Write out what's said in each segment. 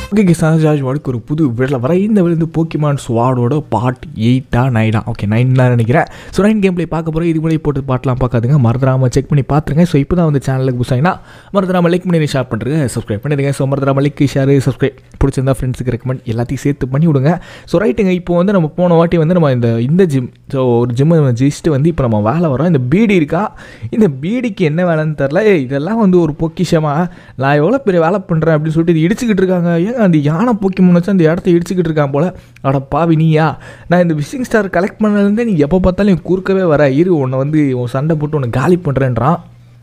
okay charge வாழ்க்கை ஒரு புது வீடில் வர இந்த விழுந்து போக்கிமான் ஸ்வாடோட பார்ட் எயிட்டா நைனா ஓகே நைன் தான் நினைக்கிறேன் ஸோ நைன் கேம் ப்ளே பார்க்க போகிறோம் இது முன்னாடி போட்டு பாட்டெலாம் பார்க்காதுங்க மறந்துடாமல் செக் பண்ணி பார்த்துருங்க ஸோ இப்போ தான் வந்து சேனலுக்கு புதுசாகினா மறந்துடாமல் லைக் பண்ணி ஷேர் பண்ணுறேங்க சப்ஸ்கிரைப் பண்ணிடுங்க ஸோ மறந்துடாமல் லைக் ஷேர் சப்ஸ்கிரைப் பிடிச்சிருந்தா ஃப்ரெண்ட்ஸுக்கு ரெக்கமெண்ட் எல்லாத்தையும் சேர்த்து பண்ணி விடுங்க ஸோ ரைட்டுங்க இப்போ வந்து நம்ம போன வாட்டி வந்து நம்ம இந்த இந்த ஜிம் ஸோ ஒரு ஜிம்மை ஜெயிச்சுட்டு வந்து இப்போ நம்ம வேலை வரோம் இந்த பீடி இருக்கா இந்த பீடிக்கு என்ன வேலைன்னு தெரில ஏய் இதெல்லாம் வந்து ஒரு பொக்கிஷமா நான் எவ்வளோ பெரிய வேலை பண்ணுறேன் அப்படின்னு சொல்லிட்டு இது இடிச்சுக்கிட்டு இருக்காங்க ஏங்க அந்த யானை போக்கி முன்னாச்சு அந்த இடத்த இடிச்சுக்கிட்டு இருக்கான் போல் அட பாவி நீயா நான் இந்த விசிங் ஸ்டார் கலெக்ட் பண்ணதுலேருந்தே நீ எப்போ பார்த்தாலும் என் குறுக்கவே வர இரு உன்னை வந்து உன் சண்டை போட்டு உன்னை காலி பண்ணுறேன்றான்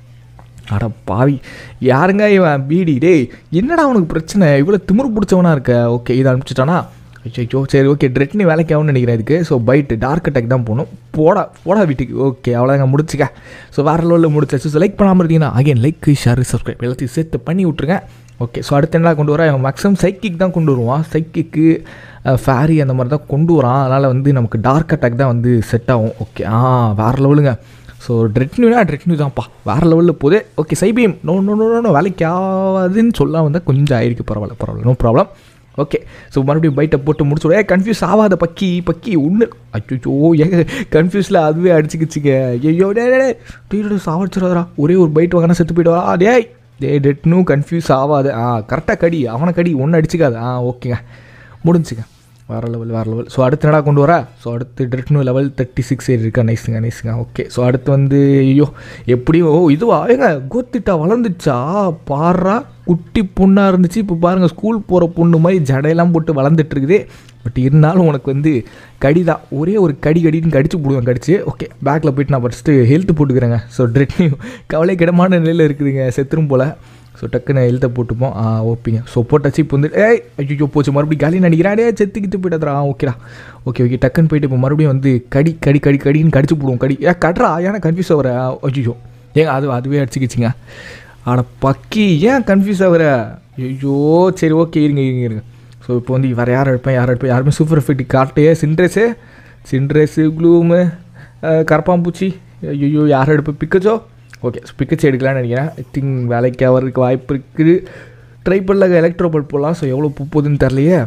அட பாவி யாருங்க இவன் பீடி டேய் என்னடா அவனுக்கு பிரச்சனை இவ்வளோ திமிரு பிடிச்சவனா இருக்க ஓகே இதை அனுப்பிச்சிட்டானா ஐயோ சரி ஓகே ட்ரெட்னி வேலைக்கு ஆகும்னு நினைக்கிறேன் இதுக்கு ஸோ பைட்டு டார்க் அட்டாக் தான் போகணும் போடா போடா வீட்டுக்கு ஓகே அவ்வளோதாங்க முடிச்சுக்க ஸோ வேறு லெவலில் முடிச்சாச்சு ஸோ லைக் பண்ணாமல் இருந்தீங்கன்னா அகைன் லைக் ஷேர் சப்ஸ்கிரைப் எல்லாத்தையும் சேர்த்து பண்ணி விட்ருங்க ஓகே ஸோ அடுத்து என்ன கொண்டு வரேன் மேக்ஸிமம் சைக்கிக் தான் கொண்டு வருவான் சைக்கிக்கு ஃபேரி அந்த மாதிரி தான் கொண்டு வரான் அதனால் வந்து நமக்கு டார்க் அட்டாக் தான் வந்து செட் ஆகும் ஓகே ஆ வேறு லெவலுங்க ஸோ ட்ரெட்னியூனா ட்ரெட்னியூ தான்ப்பா வேறு லெவலில் போதே ஓகே சைபீம் நோ நோ நோ நோ வேலைக்கு ஆகாதுன்னு சொல்ல வந்தால் கொஞ்சம் ஆயிருக்கு பரவாயில்ல பரவாயில்ல நோ ப்ராப்ளம் ஓகே ஸோ மறுபடியும் பைட்டை போட்டு முடிச்சு ஏ கன்ஃபியூஸ் ஆகாத பக்கி பக்கி ஒன்று அச்சோ ஏங்க கன்ஃபியூஸில் அதுவே அடிச்சுக்கிச்சுங்க ஐயோ டே டே டீ சாவடிச்சிடாதரா ஒரே ஒரு பைட் வாங்கினா செத்து போயிட்டு வரா டேய் டே டெட்னும் கன்ஃபியூஸ் ஆகாது ஆ கரெக்டாக கடி அவனை கடி ஒன்று அடிச்சுக்காது ஆ ஓகேங்க முடிஞ்சுங்க வேறு லெவல் வேறு லெவல் ஸோ அடுத்து என்னடா கொண்டு வர ஸோ அடுத்து டிரெக்ட்னு லெவல் தேர்ட்டி சிக்ஸ் இருக்கா நைஸுங்க நைஸுங்க ஓகே ஸோ அடுத்து வந்து ஐயோ எப்படியோ இதுவா ஏங்க கோத்திட்டா வளர்ந்துச்சா பாரா குட்டி பொண்ணாக இருந்துச்சு இப்போ பாருங்கள் ஸ்கூல் போகிற பொண்ணு மாதிரி ஜடையெல்லாம் போட்டு வளர்ந்துட்டு இருக்குது பட் இருந்தாலும் உனக்கு வந்து கடி தான் ஒரே ஒரு கடி கடின்னு கடிச்சு போடுவேன் கடிச்சு ஓகே பேக்கில் போயிட்டு நான் ஃபஸ்ட்டு ஹெல்த் போட்டுக்கிறேங்க ஸோ ட்ரெட்னியூ கவலை கிடமான நிலையில் இருக்குதுங்க செத்துரும் போல் ஸோ டக்குன்னு எழுத்த போட்டுப்போம் ஆ ஓப்பிங்க ஸோ போட்டாச்சு இப்போ வந்து ஏய் ஐயோ போச்சு மறுபடியும் காலி நடிக்கிறான் டே செத்துக்கிட்டு போயிட்டா ஆ ஓகேடா ஓகே ஓகே டக்குன்னு போயிட்டு இப்போ மறுபடியும் வந்து கடி கடி கடி கடின்னு கடிச்சு போடுவோம் கடி ஏன் கட்றா ஏன்னா கன்ஃபியூஸ் ஆகிற ஐயோ ஏங்க அது அதுவே அடிச்சுக்கிச்சிங்க ஆட பக்கி ஏன் கன்ஃபியூஸ் ஆகிற ஐயோ சரி ஓகே இருங்க இருங்க இருங்க ஸோ இப்போ வந்து வேறு யார் எடுப்பேன் யார் எடுப்பேன் யாருமே சூப்பர் எஃபெக்ட் காட்டையே சின்ட்ரேஸு சின்ட்ரேஸு க்ளூமு கரப்பாம்பூச்சி ஐயோ யார் எடுப்பேன் பிக்கச்சோ ஓகே பிக்கச்சு எடுக்கலான்னு நினைக்கிறேன் ஐ திங்க் வேலைக்கு ஆகிறதுக்கு வாய்ப்பு இருக்குது ட்ரை பண்ணல எலக்ட்ரோ பல்ப் போடலாம் ஸோ எவ்வளோ பூ போகுதுன்னு தெரிலையே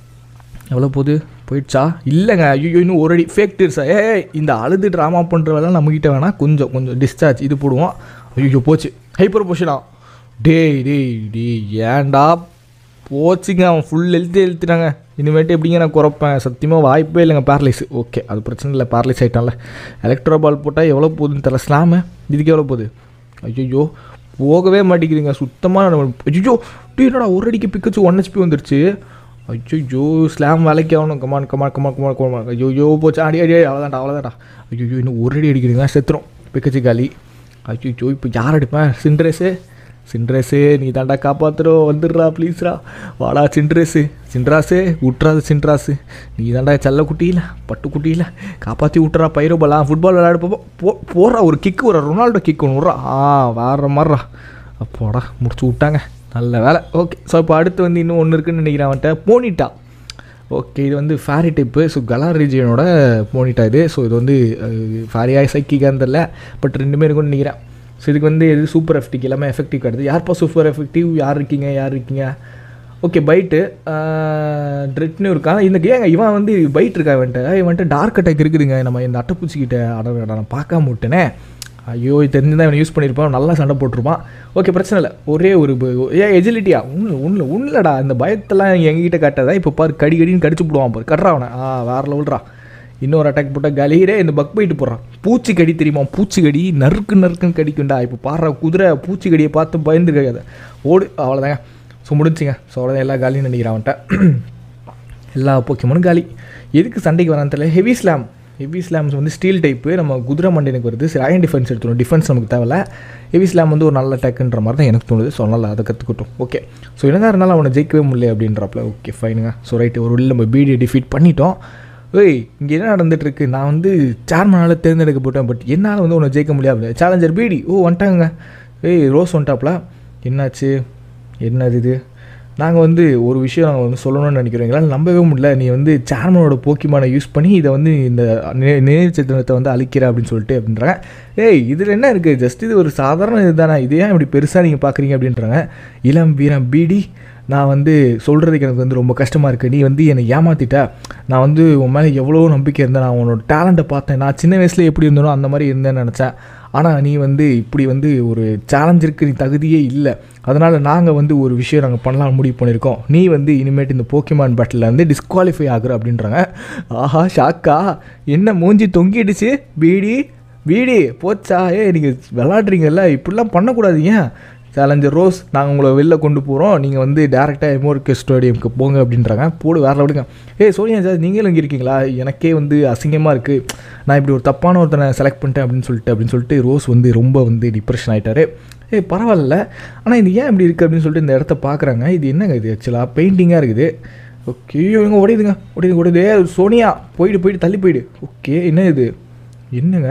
எவ்வளோ போகுது போயிடுச்சா இல்லைங்க ஐயோ இன்னும் ஒரு அடி ஃபேக் டீர்ஸா ஏ இந்த அழுது ட்ராமா பண்ணுறவெல்லாம் நம்மக்கிட்ட வேணால் கொஞ்சம் கொஞ்சம் டிஸ்சார்ஜ் இது போடுவோம் ஐயோ போச்சு ஹைப்பர் பொஷனா டேய் டேய் டேய் ஏன்டா போச்சுங்க அவன் ஃபுல் ஹெல்த்து எழுத்துட்டாங்க இனிமேட்டு எப்படிங்க நான் குறைப்பேன் சத்தியமாக வாய்ப்பே இல்லைங்க பேரலைஸ் ஓகே அது பிரச்சனை இல்லை பேரலைஸ் ஆகிட்டான்ல எலக்ட்ரோ பால் போட்டால் எவ்வளோ போகுதுன்னு தெரில ஸ்லாமு இதுக்கு எவ்வளோ போகுது ஐயோ போகவே மாட்டேங்குதுங்க சுத்தமாக நம்ம ஐயோ டீ என்னடா ஒரு அடிக்கு பிக்கச்சு ஒன் ஹெச்பி வந்துருச்சு ஐயோ ஸ்லாம் வேலைக்கு ஆகணும் come on come on come on come on come on ஐயோ போச்சு அடி அடி அவ்வளோதான்டா அவ்வளோதான்டா ஐயோ இன்னும் ஒரு அடி அடிக்கிறீங்க செத்துரும் பிக்கச்சு காலி ஐயோ இப்போ யார் அடிப்பேன் சின்ட்ரேஸு சின்ட்ரேஸு நீ தாண்டா காப்பாற்றுறோம் வந்துடுறா ப்ளீஸ்ரா வாடா சின்ட்ரேஸு சின்ட்ராஸு விட்றாது சின்ட்ராஸு நீ தாண்டா செல்ல குட்டியில் பட்டு குட்டியில் காப்பாற்றி விட்றா பயிரோபலா ஃபுட்பால் விளையாட போ போ போடுறா ஒரு கிக்கு ஒரு ரொனால்டோ கிக் ஒன்று விட்றா ஆ வேற மாதிரிடா அப்போடா முடிச்சு விட்டாங்க நல்ல வேலை ஓகே ஸோ இப்போ அடுத்து வந்து இன்னும் ஒன்று இருக்குன்னு நினைக்கிறேன் அவன்கிட்ட போனிட்டா ஓகே இது வந்து ஃபேரி டைப்பு ஸோ கலா ரீஜியனோட போனிட்டா இது ஸோ இது வந்து ஃபேரியா சைக்கிக்கான்னு தெரில பட் ரெண்டுமே இருக்குன்னு நினைக்கிறேன் ஸோ இதுக்கு வந்து எது சூப்பர் எஃபெக்டிவ் எல்லாமே எஃபெக்டிவ் கிடையாது யார்ப்பா சூப்பர் எஃபெக்டிவ் யார் இருக்கீங்க யார் இருக்கீங்க ஓகே பைட்டு ட்ரெட்னு இருக்கான் இந்த ஏங்க இவன் வந்து பைட் இருக்கா இவன்ட்டு இவன்ட்டு டார்க் அட்டாக் இருக்குதுங்க நம்ம இந்த அட்டைப்பூச்சிக்கிட்ட அட நான் பார்க்காம விட்டேனே ஐயோ தெரிஞ்சுதான் இவன் யூஸ் பண்ணியிருப்பான் நல்லா சண்டை போட்டிருப்பான் ஓகே பிரச்சனை இல்லை ஒரே ஒரு ஏன் எஜிலிட்டியா ஒன்று ஒன்று ஒன்றுலடா இந்த பயத்தெல்லாம் எங்ககிட்ட காட்டாதா இப்போ பாரு கடி கடின்னு கடிச்சு போடுவான் பாரு கட்டுறா அவனை ஆ வேறு லெவல்ரா இன்னொரு அட்டாக் போட்டால் கலீரே இந்த பக் போயிட்டு போடுறான் பூச்சி கடி தெரியுமா பூச்சி கடி நறுக்கு நறுக்குன்னு கடிக்குண்டா இப்போ பாடுற குதிரை பூச்சி கடியை பார்த்து பயந்து கிடையாது ஓடு அவ்வளோதாங்க ஸோ முடிஞ்சுங்க ஸோ அவ்வளோதான் எல்லா காலியும் நினைக்கிறேன் அவன்கிட்ட எல்லா போக்கியமனும் காலி எதுக்கு சண்டைக்கு வரான்னு தெரியல ஹெவி ஸ்லாம் ஹெவி ஸ்லாம்ஸ் வந்து ஸ்டீல் டைப்பு நம்ம குதிரை மண்டனுக்கு வருது சரி அயன் டிஃபென்ஸ் எடுத்துடும் டிஃபென்ஸ் நமக்கு தேவையில்ல ஹெவி ஸ்லாம் வந்து ஒரு நல்ல டேக்குன்ற மாதிரி தான் எனக்கு தோணுது ஸோ நல்லா அதை கற்றுக்கட்டும் ஓகே ஸோ என்னதான் இருந்தாலும் அவனை ஜெயிக்கவே முடியல அப்படின்றப்பல ஓகே ஃபைனுங்க ஸோ ரைட்டு ஒரு உள்ள நம்ம பிடியை டிஃபீட் பண்ணிட்டோம் ஏய் இங்கே என்ன நடந்துட்டுருக்கு நான் வந்து சேர்மனால் தேர்ந்தெடுக்கப்பட்டேன் பட் என்னால் வந்து உன்னை ஜெயிக்க முடியாது சேலஞ்சர் பிடி ஓ வந்துட்டாங்க ஏய் ரோஸ் வந்துட்டாப்ல என்னாச்சு என்னது இது நாங்கள் வந்து ஒரு விஷயம் நாங்கள் வந்து சொல்லணும்னு நினைக்கிறோம் எங்களால் நம்பவே முடியல நீ வந்து சேர்மனோட போக்கிமான யூஸ் பண்ணி இதை வந்து இந்த நினைவு சித்திரத்தை வந்து அழிக்கிற அப்படின்னு சொல்லிட்டு அப்படின்றாங்க ஏய் இதில் என்ன இருக்குது ஜஸ்ட் இது ஒரு சாதாரண இது தானே இது ஏன் இப்படி பெருசாக நீங்கள் பார்க்குறீங்க அப்படின்றாங்க இளம் வீரம் பிடி நான் வந்து சொல்கிறதுக்கு எனக்கு வந்து ரொம்ப கஷ்டமாக இருக்குது நீ வந்து என்னை ஏமாற்றிட்ட நான் வந்து உன் மேலே எவ்வளோ நம்பிக்கை இருந்தேன் நான் உன்னோட டேலண்ட்டை பார்த்தேன் நான் சின்ன வயசில் எப்படி இருந்தனோ அந்த மாதிரி இருந்தேன்னு நினச்சேன் ஆனால் நீ வந்து இப்படி வந்து ஒரு சேலஞ்சிற்கு நீ தகுதியே இல்லை அதனால் நாங்கள் வந்து ஒரு விஷயம் நாங்கள் பண்ணலாம்னு முடிவு பண்ணியிருக்கோம் நீ வந்து இனிமேட்டு இந்த போக்கிமான் பேட்டில் வந்து டிஸ்குவாலிஃபை ஆகுற அப்படின்றாங்க ஆஹா ஷாக்கா என்ன மூஞ்சி தொங்கிடுச்சு பீடி பீடி போச்சா ஏ நீங்கள் விளாட்றீங்கல்ல இப்படிலாம் பண்ணக்கூடாது ஏன் சேலஞ்சர் ரோஸ் நாங்கள் உங்களை வெளில கொண்டு போகிறோம் நீங்கள் வந்து டேரெக்டாக எமோர்க்கு ஸ்டேடியம்க்கு போங்க அப்படின்றாங்க போடு வேற விடுங்க ஏய் சோனியா சார் நீங்களும் இங்கே இருக்கீங்களா எனக்கே வந்து அசிங்கமாக இருக்குது நான் இப்படி ஒரு தப்பான ஒருத்தனை செலக்ட் பண்ணிட்டேன் அப்படின்னு சொல்லிட்டு அப்படின்னு சொல்லிட்டு ரோஸ் வந்து ரொம்ப வந்து டிப்ரெஷன் ஆகிட்டாரு ஏய் பரவாயில்ல ஆனால் இது ஏன் இப்படி இருக்குது அப்படின்னு சொல்லிட்டு இந்த இடத்த பார்க்குறாங்க இது என்னங்க இது ஆக்சுவலாக பெயிண்டிங்காக இருக்குது ஓகே இவங்க உடையுதுங்க உடையுது உடையுது ஏய், சோனியா போயிடு போயிட்டு தள்ளி போயிடு ஓகே என்ன இது என்னங்க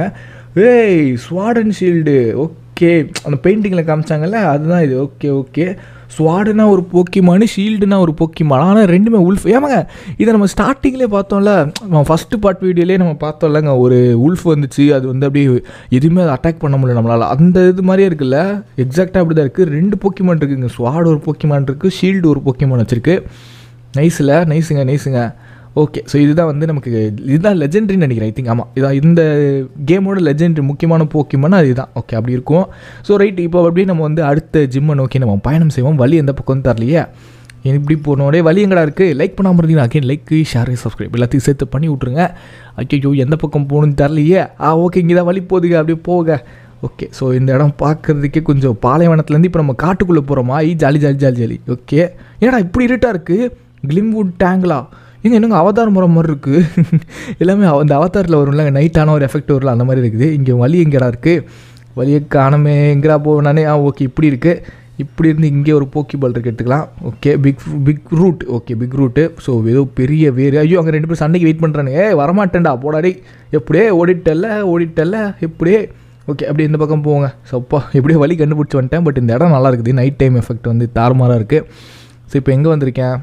ஏய் ஸ்வாடன் ஷீல்டு ஓகே அந்த பெயிண்டிங்கில் காமிச்சாங்கல்ல அதுதான் இது ஓகே ஓகே ஸ்வாடுனா ஒரு போக்கிமானு ஷீல்டுனா ஒரு போக்கிமான் ஆனால் ரெண்டுமே உல்ஃப் ஏமாங்க இதை நம்ம ஸ்டார்டிங்லேயே பார்த்தோம்ல நம்ம ஃபஸ்ட்டு பார்ட் வீடியோலேயே நம்ம பார்த்தோம்லங்க ஒரு உல்ஃப் வந்துச்சு அது வந்து அப்படியே எதுவுமே அதை அட்டாக் பண்ண முடியல நம்மளால் அந்த இது மாதிரியே இருக்குல்ல எக்ஸாக்டாக அப்படி தான் இருக்குது ரெண்டு போக்கிமான் இருக்குங்க ஸ்வாடு ஒரு போக்கிமான் இருக்குது ஷீல்டு ஒரு போக்கிமான் வச்சுருக்கு நைஸில் நைஸுங்க நைஸுங்க ஓகே ஸோ இதுதான் வந்து நமக்கு இதுதான் லெஜெண்ட்ரின்னு நினைக்கிறேன் ஐ திங்க் ஆமாம் இதான் இந்த கேமோட லெஜெண்ட்ரி முக்கியமான போக்கியமான அதுதான் ஓகே அப்படி இருக்கும் ஸோ ரைட் இப்போ அப்படியே நம்ம வந்து அடுத்த ஜிம்மை நோக்கி நம்ம பயணம் செய்வோம் வழி எந்த பக்கம் தரலையே இப்படி போனோடே வழி எங்கடா இருக்குது லைக் பண்ணாமல் இருந்தீங்கன்னா அகைன் லைக் ஷேர் சப்ஸ்கிரைப் எல்லாத்தையும் சேர்த்து பண்ணி விட்ருங்க ஐயோ எந்த பக்கம் போகணும்னு தரலையே ஆ ஓகே இங்கே தான் வழி போகுதுங்க அப்படியே போக ஓகே ஸோ இந்த இடம் பார்க்குறதுக்கே கொஞ்சம் பாலைவனத்துலேருந்து இப்போ நம்ம காட்டுக்குள்ளே போகிறோமா ஐ jolly jolly jolly jolly okay ஏடா இப்படி இருட்டாக இருக்குது கிளிம்வுட் டேங்களா ஏங்க என்னங்க அவதார் முறை மாதிரி இருக்குது எல்லாமே அவ- அந்த அவதாரில் வரும்ல நைட்டான ஒரு எஃபெக்ட் வரும்ல அந்த மாதிரி இருக்குது இங்கே வழி எங்கடா இருக்குது வழியை காணமே எங்கடா போவேனானே ஆ ஓகே இப்படி இருக்குது இப்படி இருந்து இங்கே ஒரு போக்கி பால் இருக்கு எடுத்துக்கலாம் okay pick pick route okay pick route so ஏதோ பெரிய வேறு ஐயோ அங்கே ரெண்டு பேரும் சண்டைக்கு வெயிட் பண்ணுறானுங்க ஏ வரமாட்டேன்டா போடாடி எப்படியே ஓடிட்டல்ல ஓடிட்டல்ல எப்படியே ஓகே அப்படி இந்த பக்கம் போங்க ஸோ அப்பா எப்படியோ வழி கண்டுபிடிச்சி வந்துட்டேன் பட் இந்த இடம் நல்லா இருக்குது நைட் டைம் எஃபெக்ட் வந்து தாறுமாறாக இருக்குது ஸோ இப்போ எங்கே வந்திருக்கேன்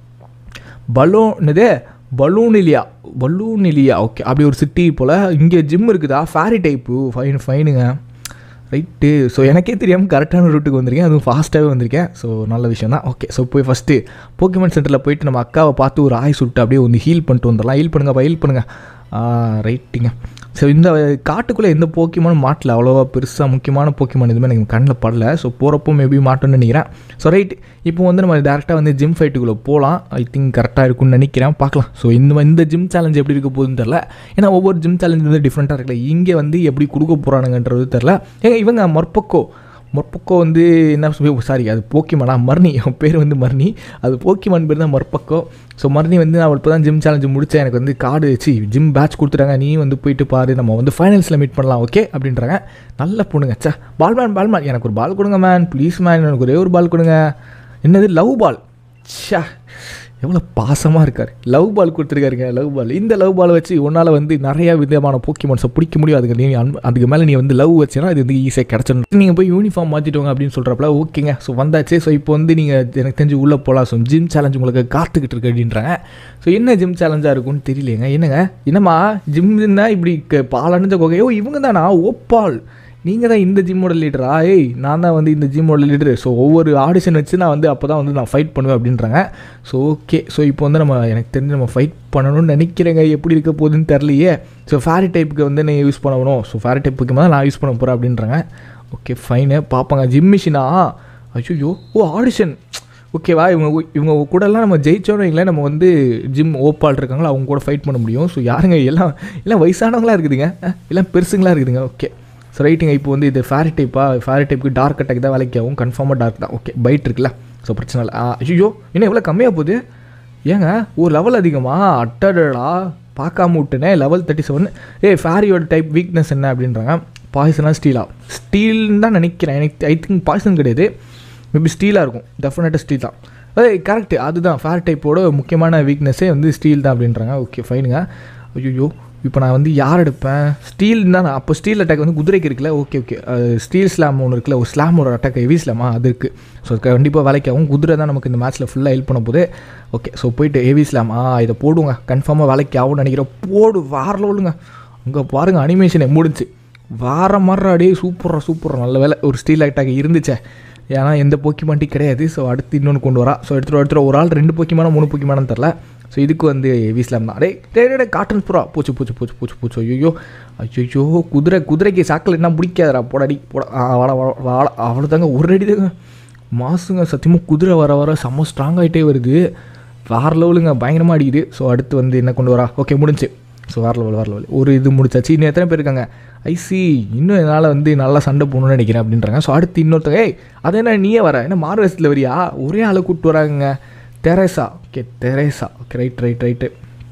பலூன் இது பலூன் இல்லையா பலூன் இல்லையா ஓகே அப்படி ஒரு சிட்டி போல் இங்கே ஜிம் இருக்குதா ஃபேரி டைப்பு ஃபைன் ஃபைனுங்க ரைட்டு ஸோ எனக்கே தெரியாமல் கரெக்டான ரூட்டுக்கு வந்திருக்கேன் அதுவும் ஃபாஸ்ட்டாகவே வந்திருக்கேன் ஸோ நல்ல விஷயம் தான் ஓகே ஸோ போய் ஃபஸ்ட்டு போக்கிமன் சென்டரில் போயிட்டு நம்ம அக்காவை பார்த்து ஒரு ஆய் சுட்டு அப்படியே வந்து ஹீல் பண்ணிட்டு வந்துடலாம் ஹீல் பண்ணுங்கப்பா ஹீல் பண்ணுங்க ரைட்டுங்க ஸோ இந்த காட்டுக்குள்ளே எந்த போக்கிமானும் மாட்டல அவ்வளோவா பெருசாக முக்கியமான போக்கிமான் எதுவுமே எனக்கு கண்ணில் படல ஸோ போகிறப்போ மேபி மாட்டோம்னு நினைக்கிறேன் ஸோ ரைட் இப்போ வந்து நம்ம டேரெக்டாக வந்து ஜிம் ஃபைட்டுக்குள்ளே போகலாம் ஐ திங்க் கரெக்டாக இருக்கும்னு நினைக்கிறேன் பார்க்கலாம் ஸோ இந்த இந்த ஜிம் சேலஞ்ச் எப்படி இருக்க போகுதுன்னு தெரில ஏன்னா ஒவ்வொரு ஜிம் சேலஞ்ச் வந்து டிஃப்ரெண்ட்டாக இருக்குல்ல இங்கே வந்து எப்படி கொடுக்க போகிறானுங்கன்றது தெரில ஏங்க இவங்க மொற்பக்கோ மொற்பக்கோ வந்து என்ன சாரி அது போக்கிமானா மர்னி அவன் பேர் வந்து மர்னி அது போக்கிமான் பேர் தான் மொற்பக்கோ ஸோ மர்னி வந்து நான் இப்போ தான் ஜிம் சேலஞ்சு முடித்தேன் எனக்கு வந்து கார்டு வச்சு ஜிம் பேட்ச் கொடுத்துட்டாங்க நீ வந்து போயிட்டு பாரு நம்ம வந்து ஃபைனல்ஸில் மீட் பண்ணலாம் ஓகே அப்படின்றாங்க நல்ல பொண்ணுங்க சே பால் மேன் பால் மேன் எனக்கு ஒரு பால் கொடுங்க மேன் ப்ளீஸ் மேன் எனக்கு ஒரே ஒரு பால் கொடுங்க என்னது லவ் பால் ச்சே எவ்வளோ பாசமாக இருக்கார் லவ் பால் கொடுத்துருக்காருங்க லவ் பால் இந்த லவ் பால் வச்சு உன்னால் வந்து நிறைய விதமான போக்கிமான்ஸை பிடிக்க முடியும் அதுக்கு நீ அன்பு அதுக்கு மேலே நீ வந்து லவ் வச்சுன்னா அது வந்து ஈஸியாக கிடச்சிடும் நீங்கள் போய் யூனிஃபார்ம் மாற்றிட்டோங்க அப்படின்னு சொல்கிறப்பல ஓகேங்க ஸோ வந்தாச்சு ஸோ இப்போ வந்து நீங்கள் எனக்கு தெரிஞ்சு உள்ளே போகலாம் ஸோ ஜிம் சேலஞ்ச் உங்களுக்கு காத்துக்கிட்டு இருக்கு அப்படின்றாங்க ஸோ என்ன ஜிம் சேலஞ்சாக இருக்கும்னு தெரியலையேங்க என்னங்க என்னம்மா ஜிம்னா இப்படி க- பால் அணிஞ்ச கொகை ஓ இவங்க தானா ஓப்பால் நீங்கள் தான் இந்த ஜிம்மோட லீடரா ஏய் நான் தான் வந்து இந்த ஜிம்மோட லீடரு ஸோ ஒவ்வொரு ஆடிஷன் வச்சு நான் வந்து அப்போ தான் வந்து நான் ஃபைட் பண்ணுவேன் அப்படின்றாங்க ஸோ ஓகே ஸோ இப்போ வந்து நம்ம எனக்கு தெரிஞ்சு நம்ம ஃபைட் பண்ணணும்னு நினைக்கிறேங்க எப்படி இருக்க போகுதுன்னு தெரியலையே ஸோ ஃபேரி டைப்புக்கு வந்து நீங்கள் யூஸ் பண்ணணும் ஸோ ஃபேரி டைப்புக்கு தான் நான் யூஸ் பண்ண போகிறேன் அப்படின்றாங்க ஓகே ஃபைனு பார்ப்பாங்க ஜிம் மிஷினா ஐயோ ஓ ஆடிஷன் ஓகேவா இவங்க இவங்க கூடலாம் நம்ம ஜெயிச்சோன்னு வைங்களேன் நம்ம வந்து ஜிம் ஓப்பால் இருக்காங்களோ அவங்க கூட ஃபைட் பண்ண முடியும் ஸோ யாருங்க எல்லாம் எல்லாம் வயசானவங்களா இருக்குதுங்க அஹ், எல்லாம் பெருசுங்களா இருக்குதுங்க ஓகே ஸோ ரைட்டுங்க இப்போ வந்து இது ஃபேரி டைப்பா ஃபேரி டைப்புக்கு டார்க் அட்டாக் தான் வேலைக்கு ஆகும் கன்ஃபார்மாக டார்க் தான் ஓகே பைட் இருக்குல்ல ஸோ பிரச்சனை இல்லை ஐயோ என்ன இவ்வளோ கம்மியாக போகுது ஏங்க ஒரு லெவல் அதிகமா அட்டடடா பார்க்காம விட்டுனே லெவல் தேர்ட்டி செவன் ஏ ஃபேரியோட டைப் வீக்னஸ் என்ன அப்படின்றாங்க பாய்சனா ஸ்டீலா ஸ்டீல்னு தான் நினைக்கிறேன் எனக்கு ஐ திங்க் பாய்சன் கிடையாது மேபி ஸ்டீலாக இருக்கும் டெஃபினட்டாக ஸ்டீல் தான் அதே கரெக்ட் அதுதான் ஃபேர் டைப்போட முக்கியமான வீக்னஸே வந்து ஸ்டீல் தான் அப்படின்றாங்க ஓகே ஃபைனுங்க ஐயோ இப்போ நான் வந்து யார் எடுப்பேன் ஸ்டீல் தான் நான் அப்போ ஸ்டீல் அட்டாக் வந்து குதிரைக்கு இருக்குல்ல ஓகே ஓகே ஸ்டீல் ஸ்லாம் ஒன்று இருக்குல்ல ஒரு ஸ்லாமோட அட்டாக் ஹெவி ஸ்லாமா அது இருக்குது ஸோ கண்டிப்பாக வேலைக்காகும் குதிரை தான் நமக்கு இந்த மேட்ச்சில் ஃபுல்லாக ஹெல்ப் பண்ண போகுது ஓகே ஸோ போயிட்டு ஹெவி ஸ்லாம் ஆ இதை போடுங்க கன்ஃபார்மாக வேலைக்கு ஆகும்னு நினைக்கிறேன் போடு வேற லெவலுங்க அங்கே பாருங்கள் அனிமேஷனை முடிஞ்சு வேற மாதிரி அடியே சூப்பராக சூப்பராக நல்ல வேலை ஒரு ஸ்டீல் அட்டாக் இருந்துச்சே ஏன்னா எந்த போக்கிமான்ட்டி கிடையாது ஸோ அடுத்து இன்னொன்று கொண்டு வரா ஸோ எடுத்துகிட்டு எடுத்துகிட்டு ஒரு ஆள் ரெண்டு போக்கிமானா மூணு போக்கிமானு தெரில ஸோ இதுக்கு வந்து வீஸ்லாம் தான் டேய் டே டே காட்டன் புறா பூச்சு பூச்சு பூச்சு பூச்சு பூச்சு ஐயோ ஐயோ குதிரை குதிரைக்கு சாக்கில் என்ன பிடிக்காதடா போடாடி போட ஆ வாழ வாழ அவ்வளோதாங்க ஒரு அடி தாங்க மாசுங்க சத்தியமாக குதிரை வர வர செம்ம ஸ்ட்ராங் ஆகிட்டே வருது வேறு லெவலுங்க பயங்கரமாக அடிக்குது ஸோ அடுத்து வந்து என்ன கொண்டு வரா ஓகே முடிஞ்சு ஸோ வேறு லெவல் வேறு லெவல் ஒரு இது முடிச்சாச்சு இன்னும் எத்தனை பேர் இருக்காங்க ஐசி இன்னும் என்னால் வந்து நல்லா சண்டை போகணும்னு நினைக்கிறேன் அப்படின்றாங்க ஸோ அடுத்து இன்னொருத்தங்க ஏய் அது என்ன நீயே வர என்ன மார்வெஸ்ட்டில் வரியா ஒரே ஆளை கூப்பிட்டு வராங்க Teresa okay Teresa okay right right right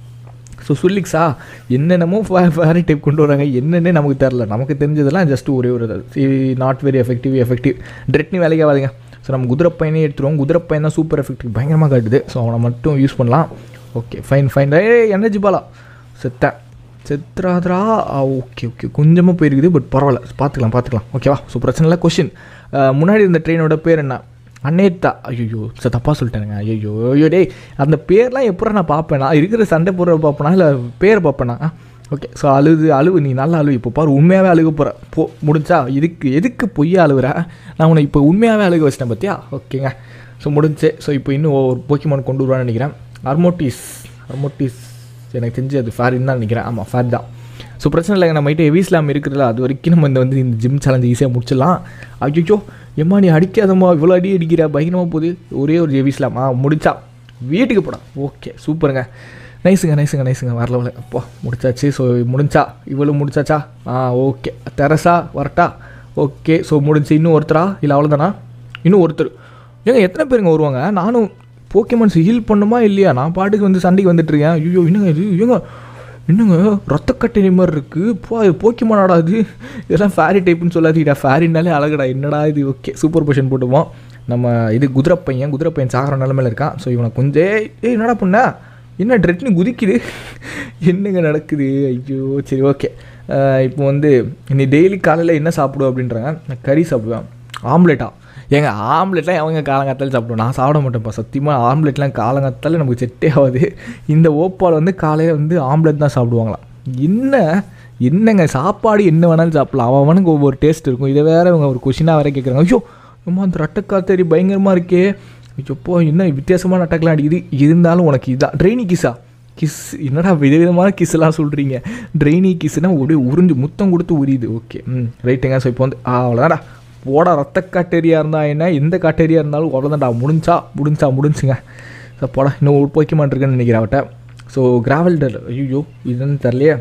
so சுல்லிக்ஸா என்னென்னமோ வேறு டைப் கொண்டு வராங்க என்னென்னே நமக்கு தெரில நமக்கு தெரிஞ்சதெல்லாம் ஜஸ்ட் ஒரே ஒரு நாட் வெரி எஃபெக்டிவ் எஃபெக்டிவ் ட்ரெட்னி வேலைக்கு ஆகாதுங்க ஸோ நம்ம குதிரை பையனே எடுத்துருவோம் குதிரை பையன் தான் சூப்பர் எஃபெக்டிவ் பயங்கரமாக காட்டுது ஸோ அவனை மட்டும் யூஸ் பண்ணலாம் okay fine fine a energy பாலா செத்தேன் செத்துறாதரா ஓகே ஓகே கொஞ்சமாக போயிருக்குது பட் பரவாயில்ல பார்த்துக்கலாம் பார்த்துக்கலாம் ஓகேவா ஸோ பிரச்சனை இல்லை கொஷின் முன்னாடி இருந்த ட்ரெயினோட பேர் என்ன அன்னேத்தா ஐயோ சார் தப்பாக சொல்லிட்டேனுங்க ஐயோ ஐயோ டேய் அந்த பேர்லாம் எப்போ நான் பார்ப்பேனா இருக்கிற சண்டை போடுற பார்ப்பேனா இல்லை பேர் பார்ப்பேனா ஓகே ஸோ அழுது அழுவு நீ நல்லா அழுவு இப்போ பாரு உண்மையாகவே அழுக போகிற போ முடிஞ்சா இதுக்கு எதுக்கு பொய்யா அழுகுற நான் உன்னை இப்போ உண்மையாகவே அழுக வச்சிட்டேன் பார்த்தியா ஓகேங்க ஸோ முடிஞ்சு ஸோ இப்போ இன்னும் ஒரு போக்கிமான் கொண்டு வருவான்னு நினைக்கிறேன் அர்மோட்டிஸ் அர்மோட்டிஸ் எனக்கு தெரிஞ்சு அது ஃபேரின் தான் நினைக்கிறேன் ஆமாம் ஃபேர் தான் ஸோ பிரச்சனை இல்லைங்க நம்ம கிட்ட ஹெவி ஸ்லாம் இருக்குதுல்ல அது வரைக்கும் நம்ம இந்த வந்து இந்த ஜிம் சேலஞ்ச் ஈஸியாக முடிச்சிடலாம் ஐயோ எம்மா நீ அடிக்காதம்மா இவ்வளோ அடி அடிக்கிற பயங்கரமாக போகுது ஒரே ஒரு ஹெவி ஸ்லாம் ஆ முடிச்சா வீட்டுக்கு போடா ஓகே சூப்பருங்க நைஸுங்க நைஸுங்க நைஸுங்க வரல வரல அப்போ முடிச்சாச்சு ஸோ முடிஞ்சா இவ்வளோ முடிச்சாச்சா ஆ ஓகே தெரசா வரட்டா ஓகே ஸோ முடிஞ்சு இன்னும் ஒருத்தரா இல்லை அவ்வளோதானா இன்னும் ஒருத்தர் ஏங்க எத்தனை பேருங்க வருவாங்க நானும் போக்கிமான்ஸ் ஹீல் பண்ணுமா இல்லையா நான் பாட்டுக்கு வந்து சண்டைக்கு வந்துட்டுருக்கேன் ஐயோ என்னங்க இது ஏங்க என்னங்க ரத்தக்கட்டணி மாதிரி இருக்குது போ போக்கிமானாடா இது இதெல்லாம் ஃபேரி டைப்புன்னு சொல்லாதீடா ஃபேரினாலே அழகுடா என்னடா இது ஓகே சூப்பர் பொஷன் போட்டுவோம் நம்ம இது குதிரை பையன் குதிரை பையன் சாகிற நிலமையில இருக்கான் ஸோ இவனை கொஞ்சம் ஏய் என்னடா பண்ண என்ன ட்ரெட்னு குதிக்குது என்னங்க நடக்குது ஐயோ சரி ஓகே இப்போ வந்து நீ டெய்லி காலையில் என்ன சாப்பிடுவேன் அப்படின்றாங்க நான் கறி சாப்பிடுவேன் ஆம்லெட்டா ஏங்க ஆம்லெட்லாம் எவங்க காலங்காத்தாலும் சாப்பிடுவோம் நான் சாப்பிட மாட்டேன்ப்பா சத்தியமாக ஆம்லெட்லாம் காலங்காத்தால நமக்கு செட்டே ஆகுது இந்த ஓப்பால் வந்து காலையில் வந்து ஆம்லெட் தான் சாப்பிடுவாங்களாம் என்ன என்னங்க சாப்பாடு என்ன வேணாலும் சாப்பிடலாம் அவன் அவனுக்கு ஒவ்வொரு டேஸ்ட் இருக்கும் இதை வேற இவங்க ஒரு கொஷினாக வேற கேட்குறாங்க ஐயோ அம்மா அந்த ரட்டக்காத்தேரி பயங்கரமாக இருக்கே ஐயோப்போ என்ன வித்தியாசமான அட்டாக்லாம் அடிக்குது இருந்தாலும் உனக்கு இதுதான் ட்ரெயினி கிஸ்ஸா கிஸ் என்னடா விதவிதமான கிஸ்லாம் சொல்கிறீங்க ட்ரெயினி கிஸ்னால் அப்படியே உறிஞ்சு முத்தம் கொடுத்து உரியுது ஓகே ம் ரைட்டுங்க ஸோ இப்போ வந்து ஆ அவ்வளோதான்டா போடா ரத்த காட்டேரியா இருந்தால் என்ன எந்த காட்டேரியா இருந்தாலும் அவ்வளோதான்டா முடிஞ்சா முடிஞ்சா முடிஞ்சுங்க ஸோ போடா இன்னும் ஒரு போய்க்க இருக்குன்னு நினைக்கிறேன் அவட்ட ஸோ கிராவல்டர் ஐயோ இதுன்னு தெரிலையே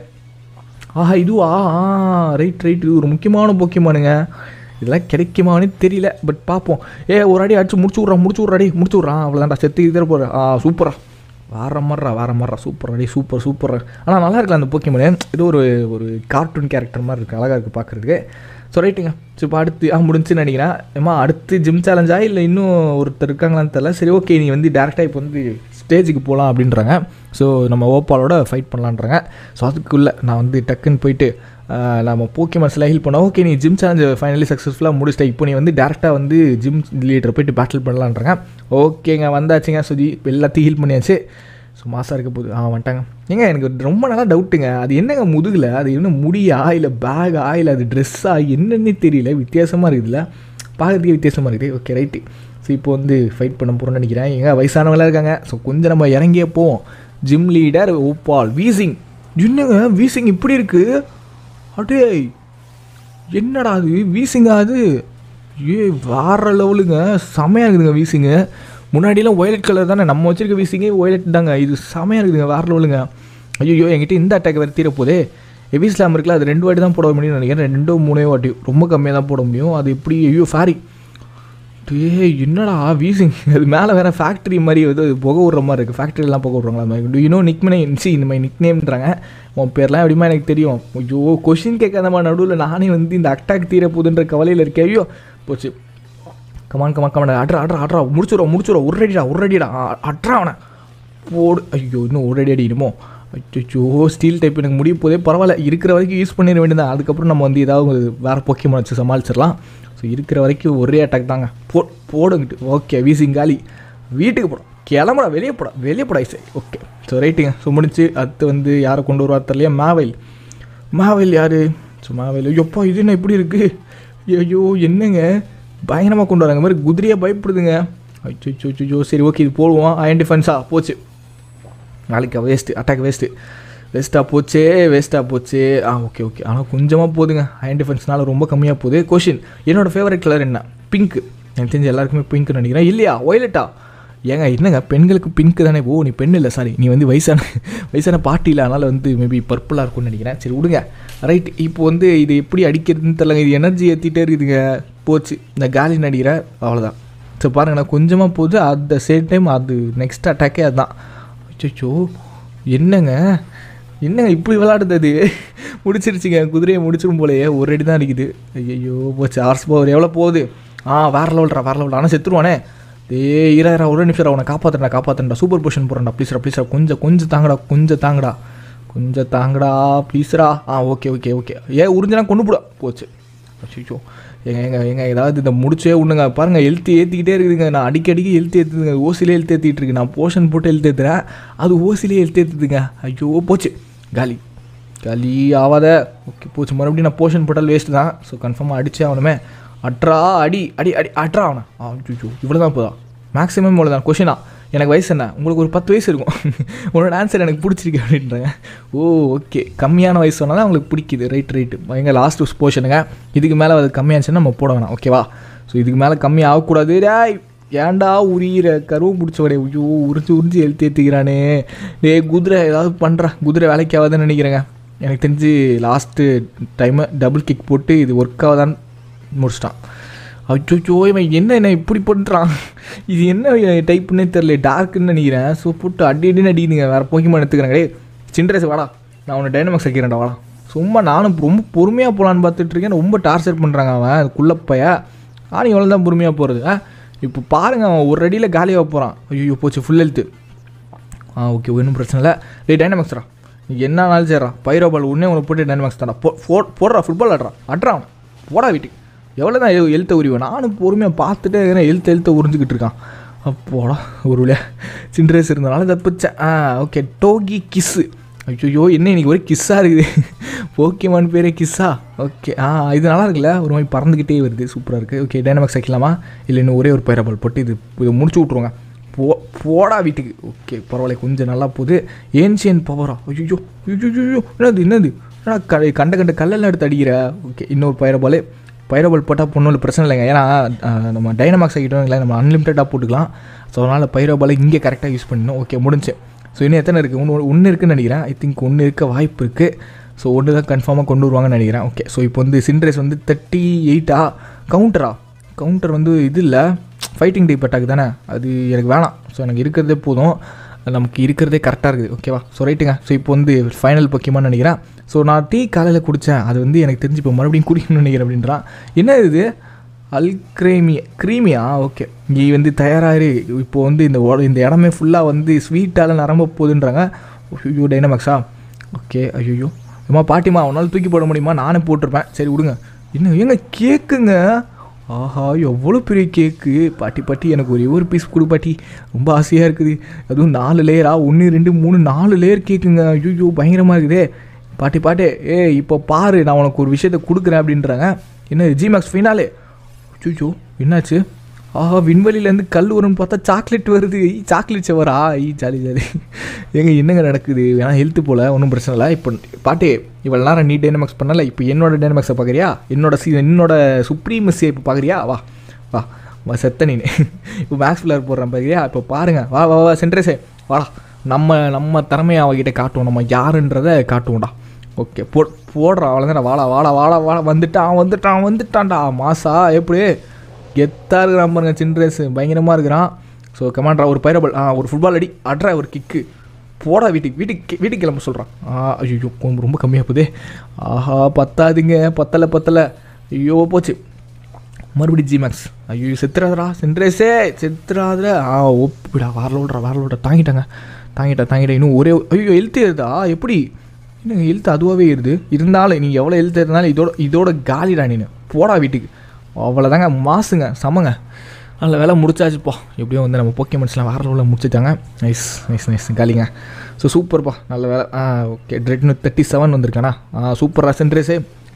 ஆஹா இதுவா ஆ ரைட் ரைட் இது ஒரு முக்கியமான போக்கியமானுங்க இதெல்லாம் கிடைக்குமான்னு தெரியல பட் பார்ப்போம் ஏ ஒரு அடி அடிச்சு முடிச்சு விட்றான் முடிச்சு விட்றாடி முடிச்சு விட்றான் அவ்வளோதான்டா செத்து இதர போகிற ஆ சூப்பரா வேற மாதிரிடா வேற மாதிரிடா சூப்பர் அடி சூப்பர் சூப்பர் ஆனால் நல்லா இருக்கலாம் அந்த போக்கியமனு இது ஒரு ஒரு கார்ட்டூன் கேரக்டர் மாதிரி இருக்குது அழகாக இருக்குது பார்க்குறதுக்கு ஸோ ரைட்டுங்க ஸோ இப்போ அடுத்து ஆ முடிஞ்சுன்னு நினைக்கிறேன் ஏமா அடுத்து ஜிம் சேலஞ்சா இல்லை இன்னும் ஒருத்தர் இருக்காங்களான்னு தெரில சரி ஓகே நீ வந்து டேரெக்டாக இப்போ வந்து ஸ்டேஜுக்கு போகலாம் அப்படின்றாங்க ஸோ நம்ம ஓப்பாலோட ஃபைட் பண்ணலான்றாங்க ஸோ அதுக்குள்ளே நான் வந்து டக்குன்னு போயிட்டு நம்ம போக்கிமான்ஸ்லாம் ஹீல் பண்ணோம் ஓகே நீ ஜிம் சேலஞ்சு ஃபைனலி சக்ஸஸ்ஃபுல்லாக முடிச்சிட்ட இப்போ நீ வந்து டேரெக்டாக வந்து ஜிம் லீடர் போயிட்டு பேட்டில் பண்ணலான்றாங்க ஓகேங்க வந்தாச்சுங்க சுஜி எல்லாத்தையும் ஹீல் பண்ணியாச்சு ஸோ மாசாக இருக்க போகுது ஆ வந்துட்டாங்க ஏங்க எனக்கு ரொம்ப நல்லா டவுட்டுங்க அது என்னங்க முதுகில் அது என்ன முடியா இல்லை பேகா இல்லை அது ட்ரெஸ்ஸா என்னன்னே தெரியல வித்தியாசமாக இருக்குதுல்ல பார்க்குறதுக்கே வித்தியாசமாக இருக்குது ஓகே ரைட்டு ஸோ இப்போ வந்து ஃபைட் பண்ண போகிறோம்னு நினைக்கிறேன் எங்கே வயசானவங்களாம் இருக்காங்க ஸோ கொஞ்சம் நம்ம இறங்கியே போவோம் ஜிம் லீடர் ஓப்பால் வீசிங் என்னங்க வீசிங் இப்படி இருக்குது அடே என்னடா அது வீசிங்கா அது ஏ வேற லெவலுங்க செமையாக இருக்குதுங்க வீசிங்கு முன்னாடிலாம் ஒயலட் கலர் தானே நம்ம வச்சிருக்க வீசிங்கே ஒயலட் தாங்க இது செமையாக இருக்குதுங்க வேற லெவலுங்க ஐயோ என்கிட்ட இந்த அட்டாக் வேறு தீர போதே ஹெவி ஸ்லாம் இருக்குல்ல அது ரெண்டு வாட்டி தான் போட முடியும்னு நினைக்கிறேன் ரெண்டோ மூணே வாட்டி ரொம்ப கம்மியாக தான் போட முடியும் அது எப்படி ஐயோ ஃபேரி டே என்னடா வீசிங் அது மேலே வேறு ஃபேக்ட்ரி மாதிரி ஏதோ புகை விட்ற மாதிரி இருக்குது ஃபேக்ட்ரிலாம் புகை விட்றாங்களா மாதிரி டு யூனோ நிக்மனே சி இந்த மாதிரி நிக் நேம்ன்றாங்க உன் பேர்லாம் எப்படிமா எனக்கு தெரியும் ஐயோ கொஷின் கேட்காதமா நடுவில் நானே வந்து இந்த அட்டாக் தீர போகுதுன்ற கவலையில் இருக்கேன் ஐயோ போச்சு கமான் கமான் கமான் அட்ரா அட்ரா அட்ரா முடிச்சுடுவோம் முடிச்சுடுவோம் ஒரு அடிடா ஒரு அடிடா அட்ரா அவனை போடு ஐயோ இன்னும் ஒரு அடி அடிக்கணுமோ அச்சோ ஸ்டீல் டைப் எனக்கு முடிய போதே பரவாயில்ல இருக்கிற வரைக்கும் யூஸ் பண்ணிட வேண்டியதான் அதுக்கப்புறம் நம்ம வந்து ஏதாவது வேறு பொக்கியமாக வச்சு சமாளிச்சிடலாம் ஸோ இருக்கிற வரைக்கும் ஒரே அட்டாக் தாங்க போ போடுங்கிட்டு ஓகே வீசிங் காலி வீட்டுக்கு போடும் கிளம்புடா வெளியே போடா வெளியே போடா சரி ஓகே ஸோ ரைட்டுங்க ஸோ முடிஞ்சு அடுத்து வந்து யாரை கொண்டு வருவா தெரியலையா மாவைல் மாவைல் யார் ஸோ மாவைல் எப்பா இது என்ன இப்படி இருக்குது ஐயோ என்னங்க பயங்கரமாக கொண்டு வராங்க மாதிரி குதிரையாக பயப்படுதுங்க அச்சோ அச்சோ சரி ஓகே இது போடுவோம் அயன் டிஃபென்ஸா போச்சு நாளைக்கு வேஸ்ட்டு அட்டாக் வேஸ்ட்டு வேஸ்ட்டாக போச்சே வேஸ்ட்டாக போச்சு ஆ ஓகே ஓகே ஆனால் கொஞ்சமாக போகுதுங்க அயன் டிஃபென்ஸ்னால ரொம்ப கம்மியாக போகுது கொஷின் என்னோடய ஃபேவரட் கலர் என்ன பிங்க்கு எனக்கு தெரிஞ்ச எல்லாருக்குமே பிங்க்னு நினைக்கிறேன் இல்லையா ஒயலட்டா ஏங்க என்னங்க பெண்களுக்கு பிங்க் தானே ஓ நீ பெண் இல்லை சாரி நீ வந்து வயசான வயசான பாட்டி இல்லை அதனால் வந்து மேபி பர்பிளாக இருக்கும்னு நினைக்கிறேன் சரி விடுங்க ரைட் இப்போ வந்து இது எப்படி அடிக்கிறதுன்னு தெரியலங்க இது எனர்ஜி ஏற்றிட்டே இருக்குதுங்க போச்சு இந்த காலி நடிகிற அவ்வளோதான் ஸோ பாருங்க நான் கொஞ்சமாக போகுது அட் த சேம் டைம் அது நெக்ஸ்ட் அட்டாக்கே அதுதான் அச்சோ என்னங்க என்னங்க இப்படி விளாடுது அது முடிச்சிருச்சுங்க குதிரையை முடிச்சிரும் போலயே ஒரு அடி தான் அடிக்குது ஐயோ போச்சு ஹார்ஸ் பவர் எவ்வளோ போகுது ஆ வேறு லெவல்ரா வேறு லெவல் ஆனால் செத்துருவானே டே இரா ஒரு நிமிஷம் அவனை காப்பாற்றுறா காப்பாற்றுறா சூப்பர் பொசிஷன் போகிறேன்டா ப்ளீஸ்ரா ப்ளீஸ்ரா கொஞ்சம் கொஞ்சம் தாங்கடா கொஞ்சம் தாங்கடா கொஞ்சம் தாங்கடா ப்ளீஸ்ரா ஆ ஓகே ஓகே ஓகே ஏன் உறிஞ்சனா கொண்டு போட போச்சு அச்சோ எங்க எங்க எங்க ஏதாவது இந்த முடிச்சே விடுங்க பாருங்கள் எழுத்து ஏற்றிக்கிட்டே இருக்குதுங்க நான் அடிக்கடிக்கு எழுத்து ஏற்றுதுங்க ஓசிலே எழுத்து ஏற்றிட்டு இருக்கு நான் போர்ஷன் போட்டு எழுத்து ஏற்றுறேன் அது ஓசிலே எழுத்து ஏற்றுதுங்க ஐயோ போச்சு காலி காலி ஆகாத ஓகே போச்சு மறுபடியும் நான் போர்ஷன் போட்டால் வேஸ்ட்டு தான் ஸோ கன்ஃபார்மாக அடிச்சே அவனுமே அட்ரா அடி அடி அடி அட்ரா அவனை ஐயோ இவ்வளோ தான் போதா மேக்ஸிமம் இவ்வளோ தான் கொஷினா எனக்கு வயசு என்ன உங்களுக்கு ஒரு பத்து வயசு இருக்கும் உன்னோட ஆன்சர் எனக்கு பிடிச்சிருக்கு அப்படின்றாங்க ஓ ஓகே கம்மியான வயசு சொன்னாலும் அவங்களுக்கு பிடிக்குது ரைட் ரைட்டு எங்கள் லாஸ்ட் போர்ஷனுங்க இதுக்கு மேலே அது கம்மியாச்சுன்னா நம்ம போட வேணாம் ஓகேவா ஸோ இதுக்கு மேலே கம்மி ஆகக்கூடாது டேய் ஏன்டா உரியிற கருவும் பிடிச்சவடே ஐயோ உரிச்சு உரிச்சு எழுத்து ஏற்றிக்கிறானே டே குதிரை ஏதாவது பண்ணுறா குதிரை வேலைக்கு ஆகாதுன்னு நினைக்கிறேங்க எனக்கு தெரிஞ்சு லாஸ்ட்டு டைமு டபுள் கிக் போட்டு இது ஒர்க் ஆகாதான்னு முடிச்சிட்டான் அச்சோ இவன் என்ன என்ன இப்படி பண்ணுறான் இது என்ன டைப்புன்னே தெரில டார்க்குன்னு நினைக்கிறேன் ஸோ போட்டு அடி அடின்னு அடிக்குதுங்க வேறு போக்கிமா எடுத்துக்கிறேன் டே சின்ரேஸ் வாடா நான் உன்னை டைனமாக்ஸ் வைக்கிறேன்டா வாடா சும்மா நானும் ரொம்ப பொறுமையாக போகலான்னு பார்த்துட்டு இருக்கேன் ரொம்ப டார்ச்சர் பண்ணுறாங்க அவன் குள்ளப்பைய நானும் எவ்வளோ தான் பொறுமையாக போகிறது ஆ இப்போ பாருங்கள் அவன் ஒரு அடியில் காலியாக போகிறான் ஐயோ போச்சு ஃபுல் ஹெல்த்து ஆ ஓகே ஒன்றும் பிரச்சனை இல்லை டே டைனமாக்ஸ்ரா நீ என்ன நாள் செய்கிறா பைரோ பால் உடனே உனக்கு போட்டு டைனமாக்ஸ் தானே போ போ- போடுறா ஃபுட்பால் ஆடுறான் அட்றா அவனை போடா வீட்டுக்கு எவ்வளோ தான் எழுத்த உரிவேன் நானும் பொறுமையாக பார்த்துட்டே இருக்கிறேன் எழுத்த எழுத்த உறிஞ்சிக்கிட்டு இருக்கான் அப்போடா ஒரு வழியா சின்ரேஸ் இருந்தனால தப்பிச்சேன் ஆ ஓகே டோகி கிஸ்ஸு ஐயோ என்ன இன்னைக்கு ஒரே கிஸ்ஸாக இருக்குது போக்கிமான் பேரே கிஸ்ஸா ஓகே ஆ இது நல்லா இருக்குல்ல ஒரு மாதிரி பறந்துக்கிட்டே வருது சூப்பராக இருக்குது ஓகே டைனமாக்ஸ் வைக்கலாமா இல்லை இன்னும் ஒரே ஒரு பைரபால் போட்டு இது இதை முடிச்சு விட்ருவாங்க போ போடா வீட்டுக்கு ஓகே பரவாயில்ல கொஞ்சம் நல்லா போகுது ஏன்ஷியன் பவரா ஐயோ ஐயோ என்னது என்னது என்னடா க கண்ட கண்ட கல்லெல்லாம் எடுத்து அடிக்கிற ஓகே இன்னொரு பைரபால் பைரபால் போட்டால் பொண்ணும் பிரச்சனை இல்லைங்க ஏன்னா அஹ், நம்ம டைனமாக்ஸ் ஆகிட்டோம் நம்ம அன்லிமிட்டடாக போட்டுக்கலாம் ஸோ அதனால் பைரபாலை இங்கே கரெக்டாக யூஸ் பண்ணணும் ஓகே முடிஞ்சு ஸோ இன்னும் எத்தனை இருக்குது ஒன்று ஒன்று இருக்குன்னு நினைக்கிறேன் ஐ திங்க் ஒன்று இருக்க வாய்ப்பு இருக்குது ஸோ ஒன்று தான் கன்ஃபார்மாக கொண்டு வருவாங்கன்னு நினைக்கிறேன் ஓகே ஸோ இப்போ வந்து சின்ரேஸ் வந்து தேர்ட்டி எயிட்டா கவுண்டரா கவுண்டர் வந்து இது இல்லை ஃபைட்டிங் டைப் அட்டாக் தானே அது எனக்கு வேணாம் ஸோ எனக்கு இருக்கிறதே போதும் நமக்கு இருக்கிறதே கரெக்டாக இருக்குது ஓகேவா ஸோ ரைட்டுங்க ஸோ இப்போ வந்து ஃபைனல் பக்கியமான்னு நினைக்கிறேன் ஸோ நான் டீ காலையில் குடித்தேன் அது வந்து எனக்கு தெரிஞ்சு இப்போ மறுபடியும் குடிக்கணும்னு நினைக்கிறேன் அப்படின்றான் என்ன இது அல்க்ரேமி க்ரீமியா ஓகே நீ வந்து தயாராகிரு இப்போ வந்து இந்த உட- இந்த இடமே ஃபுல்லாக வந்து ஸ்வீட்டால் நிரம்ப போகுதுன்றாங்க ஐயோ டைனமாக்ஸா ஓகே ஐயோ அம்மா பாட்டிமா உன்னால் தூக்கி போட முடியுமா நானே போட்டிருப்பேன் சரி விடுங்க இன்னும் ஏங்க கேக்குங்க ஆஹா எவ்வளோ பெரிய கேக்கு பாட்டி பாட்டி எனக்கு ஒரே ஒரு பீஸ் கொடு பாட்டி ரொம்ப ஆசையாக இருக்குது அதுவும் நாலு லேயரா ஒன்று ரெண்டு மூணு நாலு லேயர் கேக்குங்க ஐயோ பயங்கரமாக இருக்குதே பாட்டி பாட்டே ஏ இப்போ பாரு நான் உனக்கு ஒரு விஷயத்தை கொடுக்குறேன் அப்படின்றாங்க என்ன ஜிமேக்ஸ் ஃபைனாலே அச்சோ என்னாச்சு ஆஹா விண்வெளியிலேருந்து கல் வரும்னு பார்த்தா சாக்லேட் வருது ஈ சாக்லேட் செவரா ஈ ஜாலி ஜாலி ஏங்க என்னங்க நடக்குது வேணா ஹெல்த்து போல் ஒன்றும் பிரச்சனை இல்லை இப்போ பாட்டே இவ்வளோ நேரம் நீ டைனமாக்ஸ் பண்ணல இப்போ என்னோட டைனமாக்ஸை பார்க்குறியா என்னோட சி என்னோட சுப்ரீமஸியை இப்போ பார்க்குறியா வா வா வா செத்த நீ இப்போ மேக்ஸ் பிளேயர் போடுறேன் பார்க்குறியா இப்போ பாருங்க வா வா வா சென்ட்ரேஸே வாடா நம்ம நம்ம திறமையை அவகிட்ட காட்டுவோம் நம்ம யாருன்றதை காட்டுவோம்டா ஓகே போ போடுறான் அவ்வளோதான் வாடா வாடா வாடா வாடா வந்துட்டான் வந்துட்டான் வந்துட்டான்டா மாசா எப்படி கெத்தாக இருக்கிறான் பாருங்க சின்ரேஸ் பயங்கரமாக இருக்கிறான் ஸோ கமாண்ட்ரா ஒரு பைரபல் ஆ ஒரு ஃபுட்பால் அடி அட்ரா ஒரு கிக்கு போடா வீட்டுக்கு வீட்டுக்கு வீட்டுக்கு கிளம்ப சொல்கிறான் ஆ ஐயோ ரொம்ப ரொம்ப கம்மியாக போதே ஆஹா பத்தாதுங்க பத்தலை பத்தலை ஐயோ போச்சு மறுபடியும் ஜிமேக்ஸ் ஐயோ செத்துறாதடா சென்ட்ரேஸே செத்துறாதடா ஆ ஒப்பிடா வரல விட்றா வரல விட்றா தாங்கிட்டாங்க தாங்கிட்டா தாங்கிட்டா இன்னும் ஒரே ஐயோ எழுத்து ஏறுதா எப்படி இன்னும் எழுத்து அதுவாகவே இருது இருந்தாலும் நீ எவ்வளோ எழுத்து இருந்தாலும் இதோட இதோட காலிடா நீ போடா வீட்டுக்கு அவ்வளோதாங்க மாசுங்க சமங்க நல்ல வேலை முடிச்சாச்சுப்பா எப்படியோ வந்து நம்ம போக்கியமெண்ட்ஸ்லாம் வேறு உள்ள முடிச்சிட்டாங்க நைஸ் நைஸ் நைஸ் காலிங்க ஸோ சூப்பர்ப்பா நல்ல வேலை ஆ ஓகே ட்ரெட்னு தேர்ட்டி செவன் வந்திருக்கானா ஆ சூப்பரா சென்ட்ரேஸே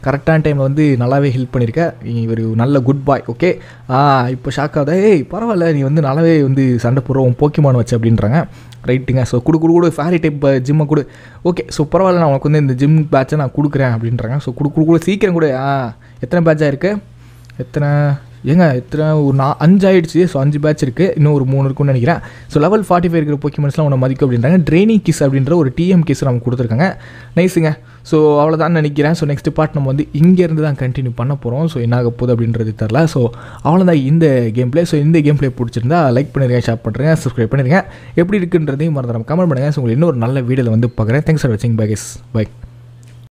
கரெக்டான டைமில் வந்து நல்லாவே ஹெல்ப் பண்ணியிருக்க நீ ஒரு நல்ல குட் பாய் ஓகே ஆ இப்போ ஷாக் ஆகுதா ஏய் பரவாயில்ல நீ வந்து நல்லாவே வந்து சண்டை போடுற உன் போக்கிமான் வச்சு அப்படின்றாங்க ரைட்டுங்க ஸோ கொடு கொடு கொடு ஃபேரி டைப் ஜிம்மை கொடு ஓகே ஸோ பரவாயில்ல நான் உனக்கு வந்து இந்த ஜிம் பேட்சை நான் கொடுக்குறேன் அப்படின்றாங்க ஸோ கொடு கொடு கொடு சீக்கிரம் கொடு ஆ எத்தனை பேட்சாக இருக்குது எத்தனை ஏங்க எத்தனை ஒரு நா அஞ்சு ஆயிடுச்சு ஸோ அஞ்சு பேட்ச் இருக்குது இன்னும் ஒரு மூணு இருக்கும்னு நினைக்கிறேன் ஸோ லெவல் ஃபார்ட்டி ஃபைவ் இருக்கிற போக்கிமெண்ட்ஸ்லாம் உன்னை மதிக்கும் அப்படின்றாங்க ட்ரைனிங் கிஸ் அப்படின்ற ஒரு டிஎம் கிஸ் நமக்கு கொடுத்துருக்காங்க நைஸுங்க ஸோ அவ்வளோதான் நினைக்கிறேன் ஸோ நெக்ஸ்ட் பார்ட் நம்ம வந்து இங்கேருந்து தான் கண்டினியூ பண்ண போகிறோம் ஸோ என்ன ஆக போகுது அப்படின்றது தெரில ஸோ அவ்வளோதான் இந்த கேம் ப்ளே ஸோ இந்த கேம் ப்ளே பிடிச்சிருந்தா லைக் பண்ணிடுங்க ஷேர் பண்ணுறேன் சப்ஸ்கிரைப் பண்ணிடுங்க எப்படி இருக்குன்றதையும் மறந்துடாம கமெண்ட் பண்ணுங்கள் ஸோ உங்களுக்கு இன்னொரு நல்ல வீடியோவில் வந்து பார்க்குறேன் தேங்க்ஸ் ஃபார் வாட்சிங் பை கெஸ் பை